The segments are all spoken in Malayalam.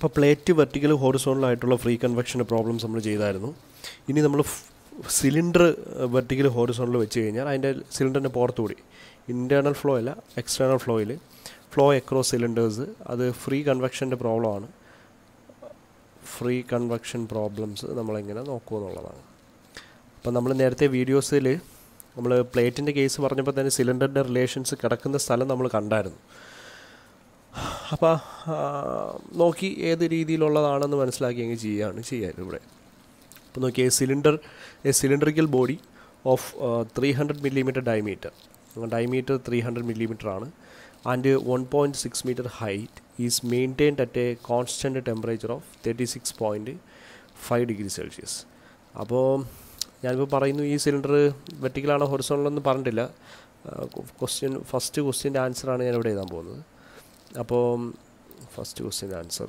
അപ്പോൾ പ്ലേറ്റ് വെർട്ടിക്കൽ ഹോറിസോണലായിട്ടുള്ള ഫ്രീ കൺവെക്ഷൻ പ്രോബ്ലംസ് നമ്മൾ ചെയ്തായിരുന്നു ഇനി നമ്മൾ സിലിണ്ടർ വെർട്ടിക്കൽ ഹോറിസോണിൽ വെച്ച് കഴിഞ്ഞാൽ അതിൻ്റെ സിലിണ്ടറിൻ്റെ പുറത്തുകൂടി ഇൻറ്റേർണൽ ഫ്ലോ അല്ല എക്സ്റ്റേണൽ ഫ്ലോയിൽ ഫ്ലോ എക്രോസ് സിലിണ്ടേഴ്സ് അത് ഫ്രീ കൺവെക്ഷൻ്റെ പ്രോബ്ലമാണ് ഫ്രീ കൺവെക്ഷൻ പ്രോബ്ലംസ് നമ്മളെങ്ങനെ നോക്കുക എന്നുള്ളതാണ് അപ്പം നമ്മൾ നേരത്തെ വീഡിയോസിൽ നമ്മൾ പ്ലേറ്റിൻ്റെ കേസ് പറഞ്ഞപ്പോൾ തന്നെ സിലിണ്ടറിൻ്റെ റിലേഷൻസ് കിടക്കുന്ന സ്ഥലം നമ്മൾ കണ്ടായിരുന്നു അപ്പോൾ നോക്കി ഏത് രീതിയിലുള്ളതാണെന്ന് മനസ്സിലാക്കി അങ്ങ് ചെയ്യുകയാണ് ചെയ്യാൻ ഇവിടെ അപ്പോൾ നോക്കിയേ cylinder a cylindrical body of three hundred millimetre diameter diameter three hundred millimetre ആണ് and one point six metre height is maintained at a constant temperature of thirty six point five degree Celsius അപ്പോൾ ഞാനിപ്പോൾ പറയുന്നു ഈ സിലിണ്ടർ വെർട്ടിക്കലാണോ ഹൊറിസോണലെന്ന് പറഞ്ഞിട്ടില്ല ക്വസ്റ്റ്യൻ ഫസ്റ്റ് ക്വസ്റ്റ്യൻ്റെ ആൻസറാണ് ഞാനിവിടെ എഴുതാൻ പോകുന്നത് അപ്പോൾ ഫസ്റ്റ് ക്വസ്റ്റ്യൻ്റെ ആൻസർ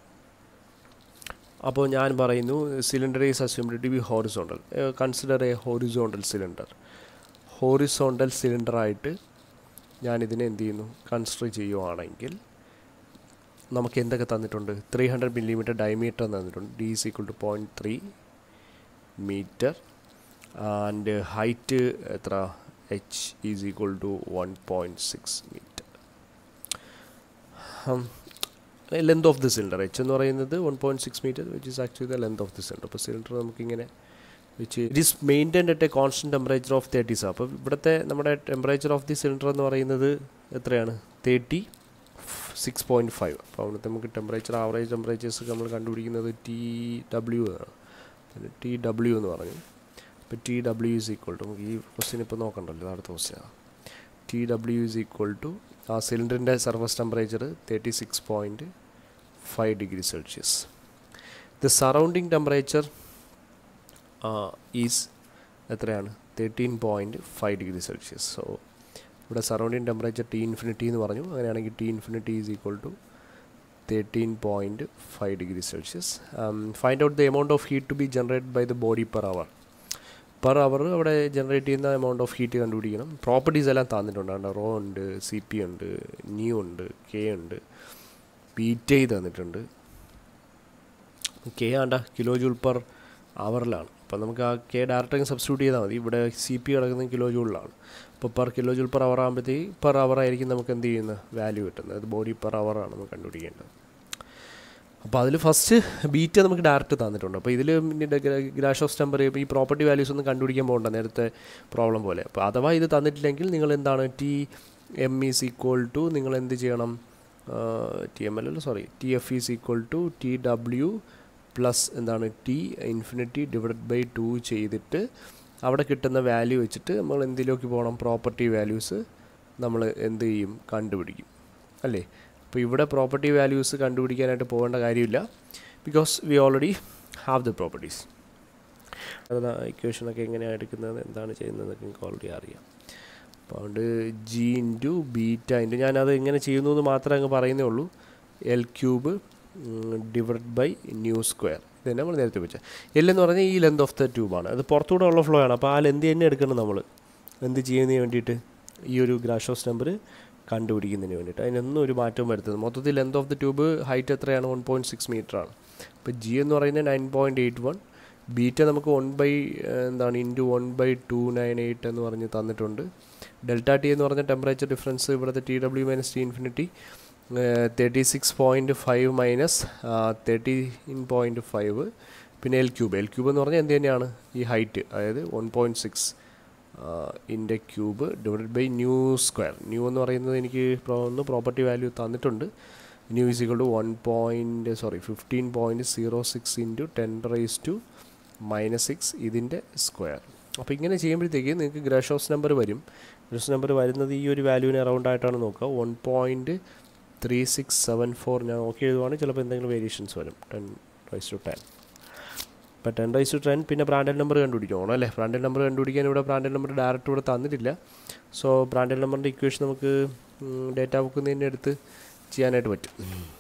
അപ്പോൾ ഞാൻ പറയുന്നു cylinder is assumed to be horizontal consider a horizontal cylinder horizontal സിലിണ്ടറായിട്ട് ഞാനിതിനെ എന്ത് ചെയ്യുന്നു കൺസിഡർ ചെയ്യുവാണെങ്കിൽ നമുക്ക് എന്തൊക്കെ തന്നിട്ടുണ്ട് ത്രീ ഹൺഡ്രഡ് മില്ലിമീറ്റർ ഡയമീറ്റർ തന്നിട്ടുണ്ട് D is equal to point three metre and height എത്ര H is equal to one point six metre length of the cylinder H എന്ന് പറയുന്നത് one point six metre which is actually the length of the cylinder അപ്പോൾ സിലിണ്ടർ നമുക്കിങ്ങനെ which it is maintained at a constant temperature of thirty സാ അപ്പോൾ ഇവിടുത്തെ നമ്മുടെ ടെമ്പറേച്ചർ ഓഫ് ദി സിലിണ്ടർ എന്ന് പറയുന്നത് എത്രയാണ് തേർട്ടി സിക്സ് പോയിൻറ്റ് ഫൈവ് അപ്പോൾ അവിടുത്തെ നമുക്ക് ടെമ്പറേച്ചർ ആവറേജ് ടെമ്പറേച്ചേഴ്സ് നമ്മൾ കണ്ടുപിടിക്കുന്നത് ടി ഡബ്ല്യു ആണ് ടി ഡബ്ല്യു എന്ന് പറഞ്ഞു അപ്പോൾ T W is equal to നമുക്ക് ഈ ക്വസ്റ്റ്യൻ ഇപ്പോൾ നോക്കണ്ടല്ലോ അടുത്ത ക്വസ്റ്റ്യനാണ് T W is equal to ആ സിലിണ്ടറിൻ്റെ surface temperature thirty six point five degree Celsius the surrounding temperature is എത്രയാണ് thirteen point five degree Celsius so ഇവിടെ സറൗണ്ടിങ് ടെമ്പറേച്ചർ ടി ഇൻഫിനിറ്റി എന്ന് പറഞ്ഞു അങ്ങനെയാണെങ്കിൽ T infinity is equal to thirteen point five degree Celsius find out the amount of heat to be generate by the body per hour per hour അവിടെ ജനറേറ്റ് ചെയ്യുന്ന എമൗണ്ട് ഓഫ് ഹീറ്റ് കണ്ടുപിടിക്കണം പ്രോപ്പർട്ടീസ് എല്ലാം തന്നിട്ടുണ്ട് അവിടെ റോ ഉണ്ട് സി പി ഉണ്ട് ന്യൂ ഉണ്ട് കെ ഉണ്ട് ബീറ്റൈ തന്നിട്ടുണ്ട് കെ ആണ്ട കിലോ ജൂൾ പെർ അവറിലാണ് അപ്പോൾ നമുക്ക് ആ കെ ഡയറക്റ്റ് സബ്സ്റ്റിറ്റ്യൂട്ട് ചെയ്താൽ മതി ഇവിടെ സി പി കിടക്കുന്നത് കിലോ ജൂളിലാണ് അപ്പോൾ per kilo joule per hour ആകുമ്പോഴത്തേക്ക് പെർ അവർ ആയിരിക്കും നമുക്ക് എന്ത് ചെയ്യുന്ന വാല്യൂ കിട്ടുന്നത് അത് ബോഡി പെർ അവറാണ് നമുക്ക് കണ്ടുപിടിക്കേണ്ടത് അപ്പോൾ അതിൽ ഫസ്റ്റ് ബീറ്റ് നമുക്ക് ഡയറക്റ്റ് തന്നിട്ടുണ്ട് അപ്പോൾ ഇതിൽ ഗ്രാഷ് ഓഫ് ടെമ്പർ ഈ പ്രോപ്പർട്ടി വാല്യൂസ് ഒന്നും കണ്ടുപിടിക്കാൻ പോകണ്ട നേരത്തെ പ്രോബ്ലം പോലെ അപ്പോൾ അഥവാ ഇത് തന്നിട്ടില്ലെങ്കിൽ നിങ്ങൾ എന്താണ് T M is equal to നിങ്ങൾ എന്ത് ചെയ്യണം ടി എം എൽ അല്ല sorry T F is equal to T W plus എന്താണ് T infinity divide by two ചെയ്തിട്ട് അവിടെ കിട്ടുന്ന വാല്യൂ വെച്ചിട്ട് നമ്മൾ എന്തിലേക്ക് പോകണം പ്രോപ്പർട്ടി വാല്യൂസ് നമ്മൾ എന്ത് ചെയ്യും കണ്ടുപിടിക്കും അല്ലേ അപ്പോൾ ഇവിടെ പ്രോപ്പർട്ടി വാല്യൂസ് കണ്ടുപിടിക്കാനായിട്ട് പോകേണ്ട കാര്യമില്ല because we already have the properties അത് ഇക്വേഷനൊക്കെ എങ്ങനെയാണ് എടുക്കുന്നത് എന്താണ് ചെയ്യുന്നതെന്നൊക്കെ എനിക്ക് ഓൾറെഡി അറിയാം അപ്പോൾ അതുകൊണ്ട് ജി ഇൻറ്റു ബീറ്റ ഇൻറ്റു ഞാനത് എങ്ങനെ ചെയ്യുന്നു എന്ന് മാത്രമേ അങ്ങ് പറയുന്നേ ഉള്ളൂ L cube divide by nu square ഇത് തന്നെ നമ്മൾ നേരത്തെ വെച്ചാൽ എൽ എന്ന് പറഞ്ഞാൽ ഈ ലെന്ത് ഓഫ് ദ ട്യൂബാണ് അത് പുറത്തൂടെ ഉള്ള ഫ്ലോ ആണ് അപ്പോൾ ആ ലെന്ത് തന്നെ എടുക്കണം നമ്മൾ എന്ത് ചെയ്യുന്നതിന് വേണ്ടിയിട്ട് ഈ ഒരു ഗ്രാഷോസ് നമ്പർ കണ്ടുപിടിക്കുന്നതിന് വേണ്ടിയിട്ട് അതിനൊന്നും ഒരു മാറ്റവും വരുത്തുന്നത് മൊത്തത്തിൽ length of the tube height എത്രയാണ് വൺ പോയിൻറ്റ് സിക്സ് മീറ്റർ ആണ് അപ്പോൾ ജി എന്ന് പറയുന്നത് nine point eight one beta നമുക്ക് വൺ ബൈ എന്താണ് into one by two nine eight എന്ന് പറഞ്ഞ് തന്നിട്ടുണ്ട് ഡെൽറ്റ ടി എന്ന് പറഞ്ഞ ടെമ്പറേച്ചർ ഡിഫറൻസ് ഇവിടുത്തെ T W minus T infinity thirty six point five minus thirteen point five പിന്നെ എൽ ക്യൂബ് എൽ ക്യൂബ് എന്ന് പറഞ്ഞാൽ എന്ത് തന്നെയാണ് ഈ ഹൈറ്റ് അതായത് വൺ പോയിൻറ്റ് സിക്സ് ഇൻ്റെ cube divide by nu square nu എന്ന് പറയുന്നത് എനിക്ക് ഒന്ന് പ്രോപ്പർട്ടി വാല്യൂ തന്നിട്ടുണ്ട് nu is equal to one point sorry fifteen point zero six into ten raise to minus six ഇതിൻ്റെ സ്ക്വയർ അപ്പോൾ ഇങ്ങനെ ചെയ്യുമ്പോഴത്തേക്ക് നിങ്ങൾക്ക് ഗ്രഷോസ് നമ്പർ വരും ഗ്രഷോസ് നമ്പർ വരുന്നത് ഈ ഒരു വാല്യൂവിന് അറൗണ്ട് ആയിട്ടാണ് നോക്കുക one point three six seven four ഞാൻ നോക്കി എഴുതുവാണെങ്കിൽ ചിലപ്പോൾ എന്തെങ്കിലും വേരിയേഷൻസ് വരും ടെൻ റൈസ് ടു ടെൻ ഇപ്പോൾ ടെൻ റൈസ് ടു ടെൻ പിന്നെ ബ്രാൻഡഡ് നമ്പർ കണ്ടുപിടിക്കണം അല്ലേ ബ്രാൻഡഡ് നമ്പർ കണ്ടുപിടിക്കാൻ ഇവിടെ ബ്രാൻഡഡ് നമ്പർ ഡയറക്റ്റ് ഇവിടെ തന്നിട്ടില്ല സോ ബ്രാൻഡഡ് നമ്പറിൻ്റെ ഇക്വേഷൻ നമുക്ക് ഡേറ്റ ബുക്കിൽ നിന്ന് എടുത്ത് ചെയ്യാനായിട്ട് പറ്റും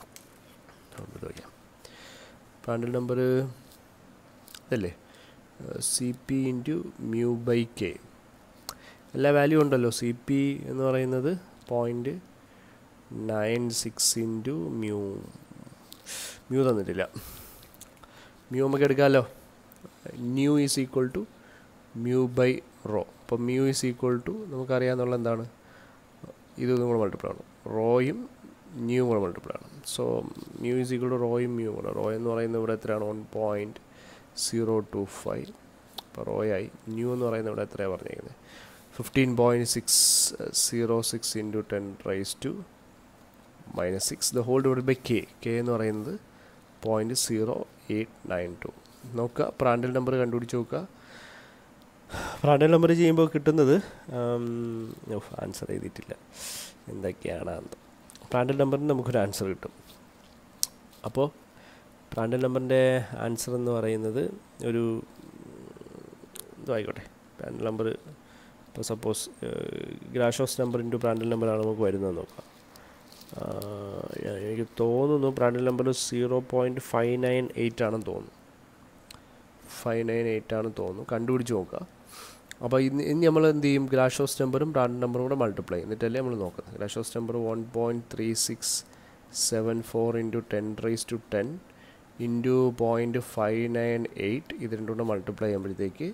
ബ്രാൻഡഡ് നമ്പർ ഇതല്ലേ C P into mu by K എല്ലാ വാല്യൂ ഉണ്ടല്ലോ സി പി എന്ന് പറയുന്നത് point nine six into mu mu തന്നിട്ടില്ല മ്യൂ നമുക്ക് എടുക്കാമല്ലോ nu is equal to mu by rho അപ്പോൾ മ്യൂ ഈസ് ഈക്വൽ ടു നമുക്കറിയാമെന്നുള്ള എന്താണ് ഇത് കൂടെ മൾട്ടിപ്പിൾ ആണ് റോയും ന്യൂ കൂടെ മൾട്ടിപ്പിൾ ആണ് so mu is equal to റോയും mu കൂടെ റോ എന്ന് പറയുന്നത് ഇവിടെ എത്രയാണ് one point zero two five അപ്പോൾ റോയായി ന്യൂ എന്ന് പറയുന്നത് ഇവിടെ എത്രയാണ് പറഞ്ഞേക്കുന്നത് fifteen point six zero six into ten raise to minus six the whole divide by K K എന്ന് പറയുന്നത് point zero eight nine two നോക്കുക പ്രാൻഡൽ നമ്പർ കണ്ടുപിടിച്ച് നോക്കുക പ്രാൻഡൽ നമ്പർ ചെയ്യുമ്പോൾ കിട്ടുന്നത് ആൻസർ എഴുതിയിട്ടില്ല എന്തൊക്കെയാണ് അന്ന് പ്രാൻഡൽ നമ്പറിന് നമുക്കൊരു ആൻസർ കിട്ടും അപ്പോൾ പ്രാൻഡൽ നമ്പറിൻ്റെ ആൻസർ എന്ന് പറയുന്നത് ഒരു ഇതായിക്കോട്ടെ പ്രാൻഡൽ നമ്പർ ഇപ്പോൾ suppose Grashof's number into Prandtl നമ്പറാണ് നമുക്ക് വരുന്നത് നോക്കാം എനിക്ക് തോന്നുന്നു Prandtl number zero point five nine eight ആണെന്ന് തോന്നുന്നു ഫൈവ് നയൻ എയ്റ്റ് ആണെന്ന് തോന്നുന്നു കണ്ടുപിടിച്ച് നോക്കുക അപ്പോൾ ഇന്ന് ഇനി നമ്മൾ എന്ത് ചെയ്യും ഗ്രാഷോസ് നമ്പറും ബ്രാൻഡ് നമ്പറും കൂടെ മൾട്ടിപ്ലൈ എന്നിട്ടല്ലേ നമ്മൾ നോക്കുന്നത് Grashof's number one point three six seven four into ten raise to ten into point five nine eight ഇത് രണ്ടും കൂടെ മൾട്ടിപ്ലൈ ചെയ്യുമ്പോഴത്തേക്ക്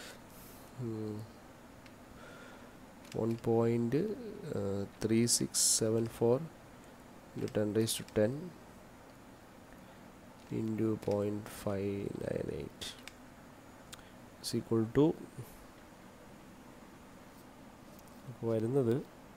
one point three six seven four into ten raise to ten into point five nine eight is equal to വരുന്നത്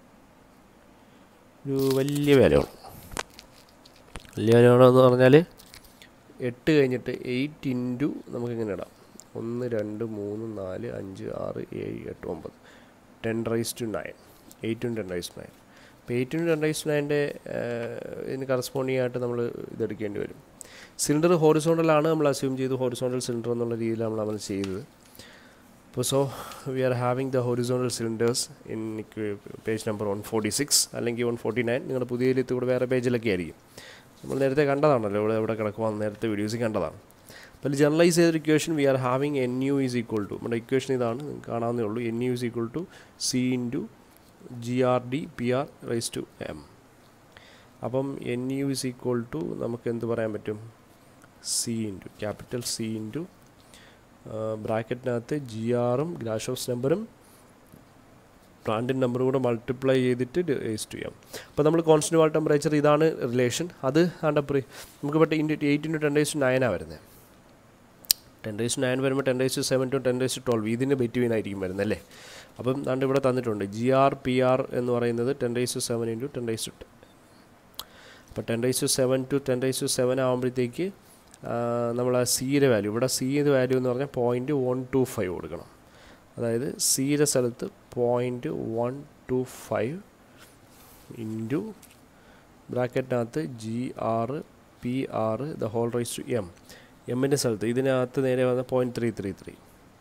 ഒരു വലിയ വിലയാണ് വലിയ വിലയാണെന്ന് പറഞ്ഞാൽ എട്ട് കഴിഞ്ഞിട്ട് എയ്റ്റ് ഇൻറ്റു നമുക്കിങ്ങനെ ഇടാം ഒന്ന് രണ്ട് മൂന്ന് നാല് അഞ്ച് ആറ് ഏഴ് എട്ട് ഒമ്പത് ടെൻ റൈസ് ടു നയൻ എയ്റ്റും ടെൻ റൈസ് നയൻ അപ്പോൾ എയ്റ്റും ടെൻ റൈസ് നയൻ്റെ ഇതിന് കറസ്പോണ്ടിങ് ആയിട്ട് നമ്മൾ ഇതെടുക്കേണ്ടി വരും സിലിണ്ടർ ഹോറിസോണ്ടലാണ് നമ്മൾ അസ്യൂം ചെയ്തു ഹോറിസോണ്ടൽ സിലിണ്ടർ എന്നുള്ള രീതിയിലാണ് നമ്മൾ ചെയ്തത് അപ്പോൾ so we are having the horizontal cylinders in page number one forty six അല്ലെങ്കിൽ വൺ ഫോർട്ടി നയൻ നിങ്ങളുടെ പുതിയ എഴുത്ത് കൂടെ വേറെ പേജിലൊക്കെ ആയിരിക്കും നമ്മൾ നേരത്തെ കണ്ടതാണല്ലോ ഇവിടെ ഇവിടെ കിടക്കുവാൻ നേരത്തെ വീഡിയോസിൽ കണ്ടതാണ് അപ്പോൾ ജനറലൈസ് ചെയ്തൊരു equation we are having N U is equal to നമ്മുടെ ഇക്വേഷൻ ഇതാണ് നിങ്ങൾക്ക് കാണാവുന്നേ ഉള്ളൂ N U is equal to C into G R D P R raise to M അപ്പം N U is equal to നമുക്ക് എന്ത് പറയാൻ പറ്റും C into capital C into ബ്രാക്കറ്റിനകത്ത് ജി ആറും ഗ്രാഷോസ് നമ്പറും പ്ലാന്റിൻ നമ്പറും കൂടെ മൾട്ടിപ്ലൈ ചെയ്തിട്ട് റേസ് ചെയ്യാം അപ്പോൾ നമ്മൾ കോൺസ്റ്റൻറ്റ് വാൾ ടെമ്പറേച്ചർ ഇതാണ് റിലേഷൻ അത് ആണ്ടപ്രി നമുക്ക് പെട്ടെ into eight into ten raise നയനാണ് വരുന്നത് ടെൻ ഡേയ്സ് നയൻ വരുമ്പോൾ ten raise seven to ten raise twelve ഇതിന് ബെറ്റ്വീൻ ആയിരിക്കും വരുന്നത് അല്ലേ അപ്പം ദാണ്ട് ഇവിടെ തന്നിട്ടുണ്ട് ജി ആർ പി ആർ എന്ന് പറയുന്നത് ten raise seven into ten raise two അപ്പോൾ ten raise seven to ten raise seven ആകുമ്പോഴത്തേക്ക് നമ്മൾ ആ സിയുടെ വാല്യൂ ഇവിടെ സിയുടെ വാല്യൂ എന്ന് പറഞ്ഞാൽ പോയിൻറ്റ് വൺ ടു ഫൈവ് കൊടുക്കണം അതായത് സിയുടെ സ്ഥലത്ത് point one two five into ബ്രാക്കറ്റിനകത്ത് G R P R the whole raise to M എമ്മിൻ്റെ സ്ഥലത്ത് ഇതിനകത്ത് നേരെ വന്ന point three three three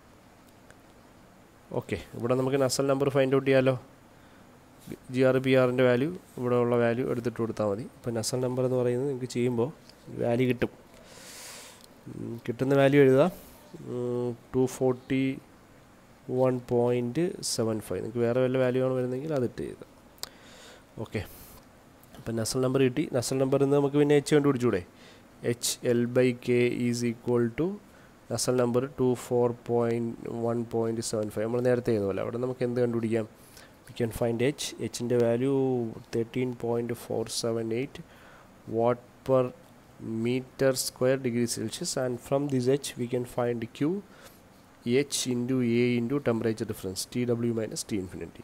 okay ഇവിടെ നമുക്ക് നസൽ നമ്പർ ഫൈൻഡ് ഔട്ട് ചെയ്യാമല്ലോ ജി ആർ പി ആറിൻ്റെ വാല്യൂ ഇവിടെ ഉള്ള വാല്യൂ എടുത്തിട്ട് കൊടുത്താൽ മതി അപ്പോൾ നസൽ നമ്പർ എന്ന് പറയുന്നത് നിങ്ങൾക്ക് ചെയ്യുമ്പോൾ വാല്യൂ കിട്ടും കിട്ടുന്ന വാല്യൂ എഴുതുക two forty one point seven five നിങ്ങൾക്ക് വേറെ വല്ല വാല്യൂ ആണ് വരുന്നതെങ്കിൽ അതിട്ട് ചെയ്ത് ഓക്കെ അപ്പം നസൽ നമ്പർ കിട്ടി നസൽ നമ്പർ നിന്ന് നമുക്ക് പിന്നെ എച്ച് കണ്ടുപിടിച്ചൂടെ H L by K is equal to Nusselt number two four point one point seven five നമ്മൾ നേരത്തെ ചെയ്ത പോലെ അവിടെ നമുക്ക് എന്ത് കണ്ടുപിടിക്കാം വി ക്യാൻ ഫൈൻഡ് എച്ച് എച്ചിൻ്റെ value thirteen point four seven eight watt per meter square degree Celsius and from this h we can find q h into a into temperature difference TW minus T infinity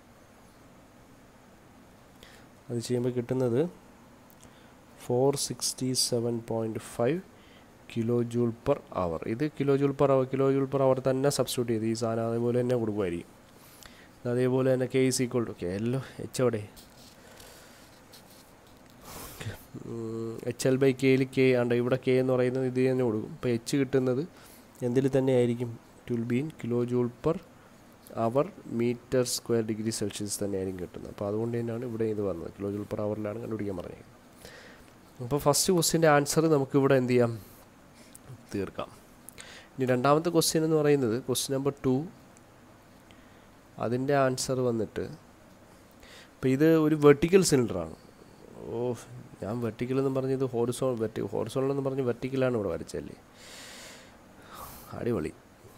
അത് ചെയ്യുമ്പോൾ കിട്ടുന്നത് four sixty seven point five kilo joule per hour ഇത് kilo joule per hour kilo joule per hour തന്നെ സബ്സ്റ്റിറ്റ്യൂട്ട് ചെയ്ത് ഈ സാധനം അതേപോലെ തന്നെ കൊടുക്കുമായിരിക്കും അതേപോലെ തന്നെ K is equal to K എല്ലോ എച്ച് എവിടെ എച്ച് എൽ ബൈ കെയിൽ കെ ആണ്ട് ഇവിടെ കെ എന്ന് പറയുന്നത് ഇത് തന്നെ കൊടുക്കും ഇപ്പോൾ എച്ച് കിട്ടുന്നത് എന്തിൽ തന്നെ ആയിരിക്കും it will been kilo joule per hour metre square degree Celsius തന്നെയായിരിക്കും കിട്ടുന്നത് അപ്പോൾ അതുകൊണ്ട് തന്നെയാണ് ഇവിടെ ഇത് വന്നത് കിലോ ജൂൾ പെർ അവറിലാണ് കണ്ടുപിടിക്കാൻ പറഞ്ഞത് അപ്പോൾ ഫസ്റ്റ് ക്വസ്റ്റ്യൻ്റെ ആൻസർ നമുക്കിവിടെ എന്ത് ചെയ്യാം തീർക്കാം ഇനി രണ്ടാമത്തെ ക്വസ്റ്റ്യൻ എന്ന് പറയുന്നത് ക്വസ്റ്റ്യൻ നമ്പർ ടു അതിൻ്റെ ആൻസർ വന്നിട്ട് ഇപ്പോൾ ഇത് ഒരു വെർട്ടിക്കൽ സിലിണ്ടറാണ് ഓ ഞാൻ വെർട്ടിക്കൽ എന്ന് പറഞ്ഞത് ഹോറിസോൺ വെർട്ടി ഹോറിസോണൽ എന്ന് പറഞ്ഞ് വെർട്ടിക്കലാണ് ഇവിടെ വരച്ചല്ലേ അടിപൊളി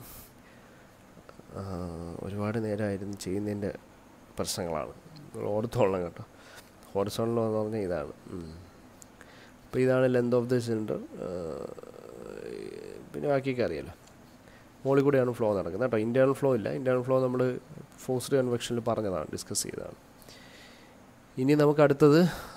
ആ, ഒരുപാട് നേരമായിരുന്നു ചെയ്യുന്നതിൻ്റെ പ്രശ്നങ്ങളാണ് നിങ്ങൾ ഓർത്തോളണം കേട്ടോ ഹോറിസോണൽ എന്ന് പറഞ്ഞാൽ ഇതാണ് അപ്പോൾ ഇതാണ് ലെന്ത് ഓഫ് ദ സിലിണ്ടർ പിന്നെ ബാക്കിയൊക്കെ അറിയാലോ മുകളിൽ കൂടെയാണ് ഫ്ലോ നടക്കുന്നത് കേട്ടോ ഇൻറ്റേർണൽ ഫ്ലോ ഇല്ല ഇൻറ്റേർണൽ ഫ്ലോ നമ്മൾ ഫോഴ്സ്ഡ് കൺവെക്ഷനിൽ പറഞ്ഞതാണ് ഡിസ്കസ് ചെയ്തതാണ് ഇനി നമുക്ക് അടുത്തത്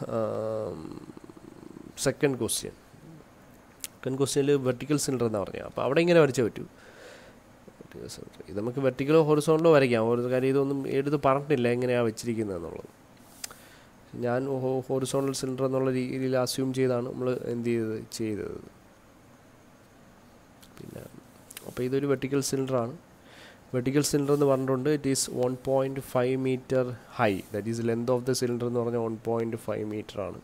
സെക്കൻഡ് ക്വസ്റ്റ്യൻ സെക്കൻഡ് ക്വസ്റ്റ്യനിൽ വെർട്ടിക്കൽ സിലിണ്ടർ എന്നാണ് പറഞ്ഞത് അപ്പോൾ അവിടെ ഇങ്ങനെ വരച്ചേ പറ്റൂ vertical cylinder. ഇത് നമുക്ക് വെർട്ടിക്കലോ ഹൊറിസോണ്ടോ വരയ്ക്കാം ഒരു കാര്യം ഇതൊന്നും എടുത്ത് പറഞ്ഞിട്ടില്ല എങ്ങനെയാണ് വെച്ചിരിക്കുന്നത് എന്നുള്ളത് ഞാൻ ഹോറിസോണ്ടൽ സിലിണ്ടർ എന്നുള്ള രീതിയിൽ അസ്യൂം ചെയ്താണ് നമ്മൾ എന്ത് ചെയ്തത് ചെയ്തത് പിന്നെ അപ്പോൾ ഇതൊരു വെർട്ടിക്കൽ സിലിണ്ടറാണ് വെർട്ടിക്കൽ സിലിണ്ടർ എന്ന് പറഞ്ഞിട്ടുണ്ട് it is one point five metre high that is length of the cylinder എന്ന് പറഞ്ഞാൽ വൺ പോയിൻറ്റ് ഫൈവ് മീറ്റർ ആണ്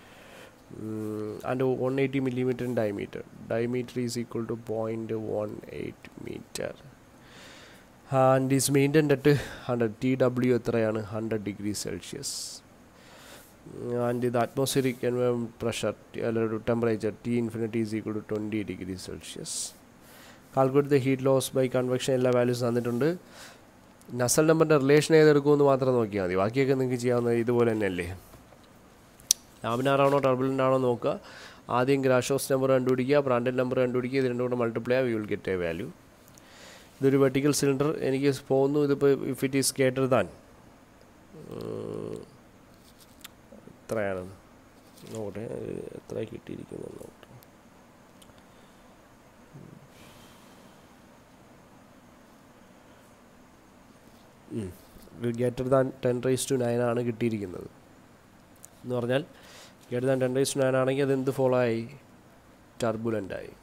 and one eighty millimetre in diameter diameter is equal to point one eight metre and is maintained at hundred T W എത്രയാണ് ഹൺഡ്രഡ് ഡിഗ്രി സെൽഷ്യസ് ആൻഡ് ഇത് അറ്റ്മോസ്ഫിയറിക് പ്രഷർ അല്ലെങ്കിൽ temperature T infinity is equal to twenty degree Celsius calculate the heat loss by convection എല്ലാ വാല്യൂസ് തന്നിട്ടുണ്ട് നസൽ നമ്പറിൻ്റെ റിലേഷൻ ഏതെടുക്കുമെന്ന് മാത്രം നോക്കിയാൽ മതി ബാക്കിയൊക്കെ നിങ്ങൾക്ക് ചെയ്യാവുന്നത് ഇതുപോലെ തന്നെയല്ലേ ലാമിനാറാണോ ടർബുലൻ്റ് ആണോ നോക്കുക ആദ്യം ഗ്രാഷോസ് നമ്പർ കണ്ടുപിടിക്കുക ബ്രാൻഡഡ് നമ്പർ കണ്ടുപിടിക്കുക ഇത് രണ്ടും കൂടെ multiply we will get a value ഇതൊരു വെർട്ടിക്കൽ സിലിണ്ടർ എനിക്ക് പോകുന്നു ഇതിപ്പോൾ if it is greater than എത്രയാണ് നോക്കട്ടെ എത്ര കിട്ടിയിരിക്കുന്നു നോക്കട്ടെ greater than ten raise to nine ആണ് കിട്ടിയിരിക്കുന്നത് എന്ന് പറഞ്ഞാൽ greater than ten raise to nine ആണെങ്കിൽ അത് എന്ത് ഫോളോ ആയി ടർബുലൻ്റ് ആയി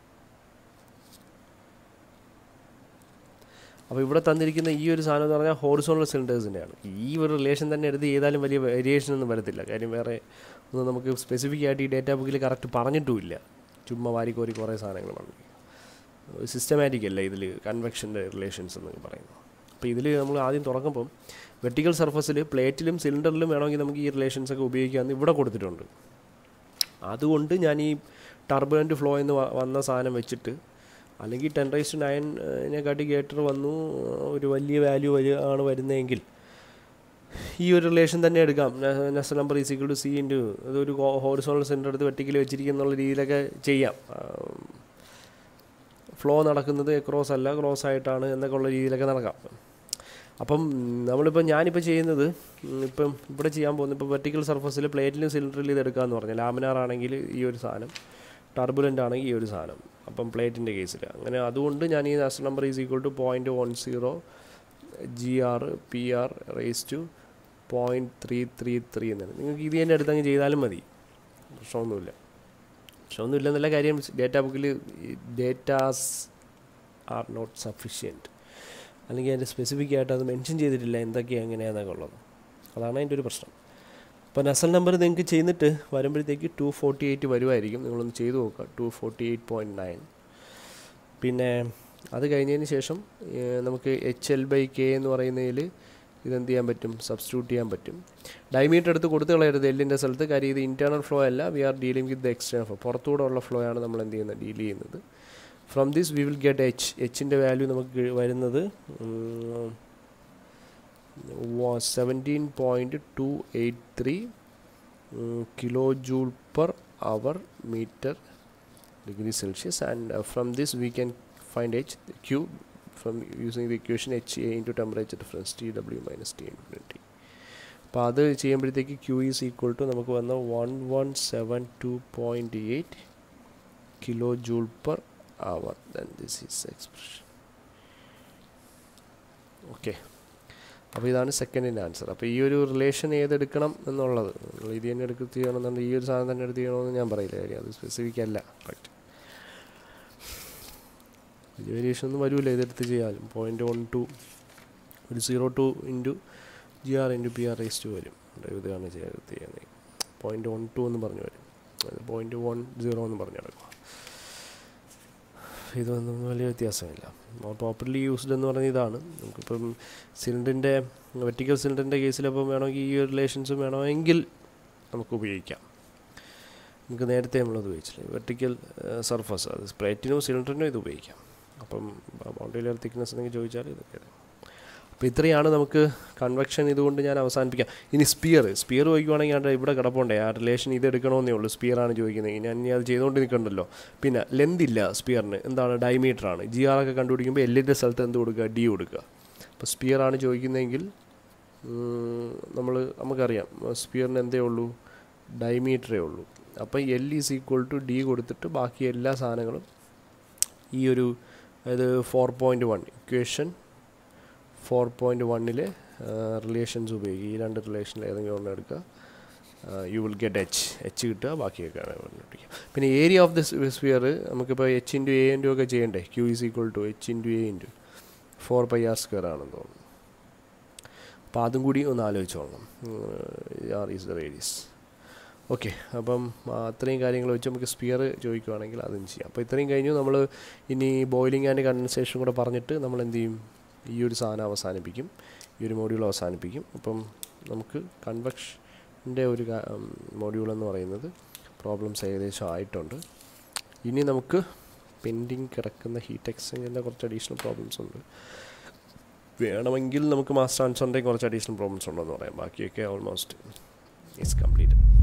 അപ്പോൾ ഇവിടെ തന്നിരിക്കുന്ന ഈ ഒരു സാധനം എന്ന് പറഞ്ഞാൽ ഹോറിസോണൽ സിലിണ്ടേഴ്സിൻ്റെയാണ് ഈ ഒരു റിലേഷൻ തന്നെ എടുത്ത് ചെയ്താലും വലിയ വേരിയേഷൻ ഒന്നും വരത്തില്ല കാര്യം വേറെ ഒന്നും നമുക്ക് സ്പെസിഫിക് ആയിട്ട് ഈ ഡേറ്റാ ബുക്കിൽ കറക്റ്റ് പറഞ്ഞിട്ടുമില്ല ചുമ്മാ വാരിക്കോരി കുറേ സാധനങ്ങൾ പറഞ്ഞു സിസ്റ്റമാറ്റിക് അല്ല ഇതിൽ കൺവെക്ഷൻ്റെ റിലേഷൻസ് എന്നൊക്കെ പറയുന്നത് അപ്പോൾ ഇതിൽ നമ്മൾ ആദ്യം തുറക്കുമ്പം വെർട്ടിക്കൽ സർഫസിൽ പ്ലേറ്റിലും സിലിണ്ടറിലും വേണമെങ്കിൽ നമുക്ക് ഈ റിലേഷൻസ് ഒക്കെ ഉപയോഗിക്കാമെന്ന് ഇവിടെ കൊടുത്തിട്ടുണ്ട് അതുകൊണ്ട് ഞാൻ ഈ ടർബുലൻ്റ് ഫ്ലോ എന്ന് വ- വന്ന സാധനം വെച്ചിട്ട് അല്ലെങ്കിൽ ടെൻ റൈസ് ടു നയനെക്കാട്ടി ഗേറ്റർ വന്നു ഒരു വലിയ വാല്യൂ വരി ആണ് വരുന്നതെങ്കിൽ ഈ ഒരു റിലേഷൻ തന്നെ എടുക്കാം Nusselt number is equal to C into അതൊരു ഹോറിസോണൽ സെൻറ്റർ എടുത്ത് വെട്ടിക്കൽ വെച്ചിരിക്കുന്നുള്ള രീതിയിലൊക്കെ ചെയ്യാം ഫ്ലോ നടക്കുന്നത് ക്രോസ് അല്ല ക്രോസ് ആയിട്ടാണ് എന്നൊക്കെ ഉള്ള രീതിയിലൊക്കെ നടക്കാം അപ്പം നമ്മളിപ്പോൾ ഞാനിപ്പോൾ ചെയ്യുന്നത് ഉം, ഇപ്പം ഇവിടെ ചെയ്യാൻ പോകുന്നത് ഇപ്പോൾ വെർട്ടിക്കൽ സർഫസിൽ പ്ലേറ്റിലും സിലിണ്ടറിലും ഇത് എടുക്കാമെന്ന് പറഞ്ഞാൽ ലാമിനാർ ആണെങ്കിൽ ഈ ഒരു സാധനം ടർബുലൻ്റ് ആണെങ്കിൽ ഈ ഒരു സാധനം അപ്പം പ്ലേറ്റിൻ്റെ കേസിൽ അങ്ങനെ അതുകൊണ്ട് ഞാൻ ഈ Nusselt number is equal to point one zero G R P R raise to point three three three എന്നാണ് നിങ്ങൾക്ക് ഇത് തന്നെ എടുത്തങ്ങ് ചെയ്താലും മതി പ്രശ്നമൊന്നുമില്ല പ്രശ്നമൊന്നുമില്ല എന്നുള്ള കാര്യം ഡേറ്റ ബുക്കിൽ ഡേറ്റാസ് ആർ നോട്ട് സഫിഷ്യൻറ്റ് അല്ലെങ്കിൽ അതിൻ്റെ സ്പെസിഫിക് ആയിട്ട് അത് മെൻഷൻ ചെയ്തിട്ടില്ല എന്തൊക്കെയാണ് എങ്ങനെയാണെന്നൊക്കെ ഉള്ളത് അതാണ് അതിൻ്റെ ഒരു പ്രശ്നം അപ്പോൾ നസൽ നമ്പർ നിങ്ങൾക്ക് ചെയ്തിട്ട് വരുമ്പോഴത്തേക്ക് ടു ഫോർട്ടി എയ്റ്റ് വരുമായിരിക്കും നിങ്ങളൊന്ന് ചെയ്ത് നോക്കുക two forty eight point nine പിന്നെ അത് കഴിഞ്ഞതിന് ശേഷം ഏഹ്, നമുക്ക് എച്ച് എൽ ബൈ കെ എന്ന് പറയുന്നതിൽ ഇതെന്ത് ചെയ്യാൻ പറ്റും സബ്സ്റ്റിറ്റ്യൂട്ട് ചെയ്യാൻ പറ്റും ഡയമീറ്റർ എടുത്ത് കൊടുത്തു കളയരുത് എല്ലിൻ്റെ സ്ഥലത്ത് കാര്യം ഇത് ഇൻറ്റേർണൽ ഫ്ലോ അല്ല we are dealing with the external flow പുറത്തുകൂടെ ഉള്ള ഫ്ലോ ആണ് നമ്മൾ എന്ത് ചെയ്യുന്നത് ഡീൽ ചെയ്യുന്നത് from this we will get H എച്ചിൻ്റെ വാല്യൂ നമുക്ക് വരുന്നത് seventeen point two eight three kilo joule per hour metre degree Celsius and uh, from this we can find H Q from using the equation HA into temperature difference TW minus T infinity അപ്പോൾ അത് ചെയ്യുമ്പോഴത്തേക്ക് ക്യൂ ഈസ് ഈക്വൽ ടു നമുക്ക് വന്ന one one seven two point eight kilo joule per hour then this is expression okay അപ്പോൾ ഇതാണ് സെക്കൻഡിൻ്റെ ആൻസർ അപ്പോൾ ഈ ഒരു റിലേഷൻ ഏതെടുക്കണം എന്നുള്ളത് നിങ്ങൾ ഇത് തന്നെ എടുത്ത് ചെയ്യണമെന്നുണ്ടെങ്കിൽ ഈ ഒരു സാധനം തന്നെ എടുത്ത് ചെയ്യണമെന്ന് ഞാൻ പറയില്ല കാര്യം അത് സ്പെസിഫിക് അല്ല കറക്റ്റ് വലിയ വേരിയേഷൻ ഒന്നും വരില്ല ഇതെടുത്ത് ചെയ്യാനും പോയിൻറ്റ് വൺ ടു ഒരു zero two into G R into P R raise to വരും ഇതാണ് ചെയ്ത് ചെയ്യുന്നത് പോയിൻറ്റ് വൺ ടു എന്ന് പറഞ്ഞു വരും അത് പോയിൻറ്റ് വൺ സീറോ എന്ന് പറഞ്ഞു കിടക്കുക ഇതൊന്നും വലിയ വ്യത്യാസമില്ല പ്രോപ്പർലി യൂസ്ഡ് എന്ന് പറഞ്ഞ ഇതാണ് നമുക്കിപ്പം സിലിണ്ടറിൻ്റെ വെർട്ടിക്കൽ സിലിണ്ടറിൻ്റെ കേസിലപ്പം വേണമെങ്കിൽ ഈ ഒരു റിലേഷൻസും വേണമെങ്കിൽ നമുക്ക് ഉപയോഗിക്കാം നമുക്ക് നേരത്തെ നമ്മളത് ഉപയോഗിച്ചില്ല വെർട്ടിക്കൽ സർഫസ് അത് സ്പ്ലേറ്റിനും സിലിണ്ടറിനും ഇത് ഉപയോഗിക്കാം അപ്പം ബൗണ്ടറി ലെയർ തിക്നെസ് എന്നൊക്കെ ചോദിച്ചാൽ ഇതൊക്കെ അപ്പോൾ ഇത്രയാണ് നമുക്ക് കൺവെക്ഷൻ ഇതുകൊണ്ട് ഞാൻ അവസാനിപ്പിക്കാം ഇനി സ്പിയർ സ്പിയർ ചോദിക്കുവാണെങ്കിൽ ഞാൻ ഇവിടെ കിടപ്പുണ്ടേ ആ റിലേഷൻ ഇത് എടുക്കണമെന്നേ ഉള്ളൂ സ്പിയറാണ് ചോദിക്കുന്നത് ഞാൻ ഇനി അത് ചെയ്തുകൊണ്ട് നിൽക്കണ്ടല്ലോ പിന്നെ ലെന്ത് ഇല്ല സ്പിയറിന് എന്താണ് ഡയമീറ്റർ ആണ് ജി ആർ ഒക്കെ കണ്ടുപിടിക്കുമ്പോൾ എല്ലിൻ്റെ സ്ഥലത്ത് എന്ത് കൊടുക്കുക ഡി കൊടുക്കുക അപ്പോൾ സ്പിയറാണ് ചോദിക്കുന്നതെങ്കിൽ നമ്മൾ നമുക്കറിയാം സ്പിയറിന് എന്തേ ഉള്ളൂ ഡയമീറ്ററേ ഉള്ളൂ അപ്പോൾ L is equal to D കൊടുത്തിട്ട് ബാക്കി എല്ലാ സാധനങ്ങളും ഈ ഒരു അതായത് four point one equation four point വണ്ണിലെ റിലേഷൻസ് ഉപയോഗിക്കുക ഈ രണ്ട് റിലേഷനിൽ ഏതെങ്കിലും ഒന്ന് എടുക്കുക you will get H H കിട്ടുക ബാക്കിയൊക്കെ കണ്ടുപിടിക്കുക പിന്നെ ഏരിയ ഓഫ് ദി സ്ഫിയർ നമുക്കിപ്പോൾ എച്ച് ഇൻറ്റു എ ഇൻറ്റു ഒക്കെ ചെയ്യണ്ടേ Q is equal to H into A into four pi R square ആണെന്ന് തോന്നുന്നു അപ്പോൾ അതും കൂടി ഒന്ന് ആലോചിച്ചോളണം R is the radius okay അപ്പം അത്രയും കാര്യങ്ങൾ വെച്ച് നമുക്ക് സ്പിയർ ചോദിക്കുവാണെങ്കിൽ അതും ചെയ്യാം അപ്പോൾ ഇത്രയും കഴിഞ്ഞു നമ്മൾ ഇനി ബോയിലിംഗ് ആൻഡ് കണ്ടൻസേഷൻ കൂടെ പറഞ്ഞിട്ട് നമ്മൾ എന്ത് ചെയ്യും ഈ ഒരു സാധനം അവസാനിപ്പിക്കും ഈ ഒരു മോഡ്യൂൾ അവസാനിപ്പിക്കും അപ്പം നമുക്ക് കൺവെക്ഷൻ്റെ ഒരു മോഡ്യൂൾ എന്ന് പറയുന്നത് പ്രോബ്ലംസ് ഏകദേശം ആയിട്ടുണ്ട് ഇനി നമുക്ക് പെൻഡിങ് കിടക്കുന്ന ഹീറ്റ് എക്സ്ചേഞ്ചിൻ്റെ കുറച്ച് അഡീഷണൽ പ്രോബ്ലംസ് ഉണ്ട് വേണമെങ്കിൽ നമുക്ക് മാസ്റ്റർ ആൻസറിൻ്റെ കുറച്ച് അഡീഷണൽ പ്രോബ്ലംസ് ഉണ്ടെന്ന് പറയാം ബാക്കിയൊക്കെ ഓൾമോസ്റ്റ് ഈസ് കംപ്ലീറ്റ്